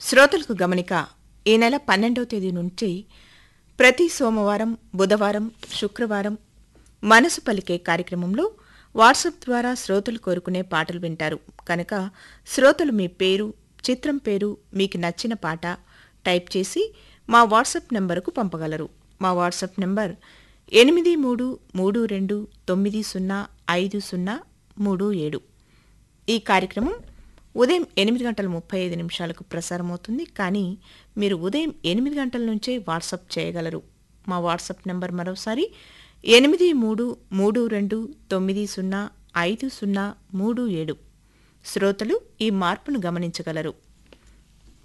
శ్రోతలకు గమనిక ఈ నెల పన్నెండవ తేదీ నుంచి ప్రతి సోమవారం బుధవారం శుక్రవారం మనసు పలికే కార్యక్రమంలో వాట్సాప్ ద్వారా శ్రోతలు కోరుకునే పాటలు వింటారు కనుక శ్రోతలు మీ పేరు చిత్రం పేరు మీకు నచ్చిన పాట టైప్ చేసి మా వాట్సాప్ నంబరుకు పంపగలరు మా వాట్సాప్ నంబర్ ఎనిమిది మూడు మూడు రెండు తొమ్మిది సున్నా ఐదు సున్నా మూడు ఏడు ఈ కార్యక్రమం ఉదయం ఎనిమిది గంటల ముప్పై ఐదు నిమిషాలకు ప్రసారమవుతుంది కానీ మీరు ఉదయం ఎనిమిది గంటల నుంచే వాట్సాప్ చేయగలరు మా వాట్సాప్ నంబర్ మరోసారి ఎనిమిది మూడు మూడు రెండు తొమ్మిది సున్నా ఐదు సున్నా మూడు ఏడు శ్రోతలు ఈ మార్పును గమనించగలరు